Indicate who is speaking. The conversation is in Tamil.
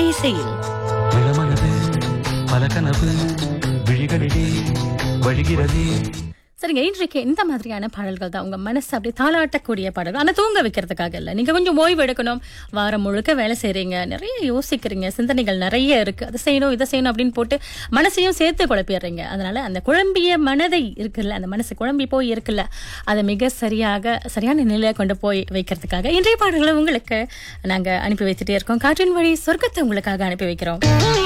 Speaker 1: இசையில்
Speaker 2: இளமனது பல கனவு விழிகளிலே வழிகிறதே
Speaker 1: சரிங்க இன்றைக்கு இந்த மாதிரியான பாடல்கள் தான் உங்க மனசு அப்படி தாளாட்டக்கூடிய பாடல்கள் ஆனா தூங்க வைக்கிறதுக்காக இல்ல நீங்க கொஞ்சம் ஓய்வு எடுக்கணும் வாரம் முழுக்க வேலை செய்றீங்க நிறைய யோசிக்கிறீங்க சிந்தனைகள் நிறைய இருக்கு அதை செய்யணும் இதை செய்யணும் அப்படின்னு போட்டு மனசையும் சேர்த்து குழப்பிடுறீங்க அதனால அந்த குழம்பிய மனதை இருக்குல்ல அந்த மனசு குழம்பி போய் இருக்குல்ல அதை மிக சரியாக சரியான நிலையை கொண்டு போய் வைக்கிறதுக்காக இன்றைய பாடல்களை உங்களுக்கு நாங்க அனுப்பி வச்சுட்டே இருக்கோம் காற்றின் வழி சொர்க்கத்தை உங்களுக்காக அனுப்பி வைக்கிறோம்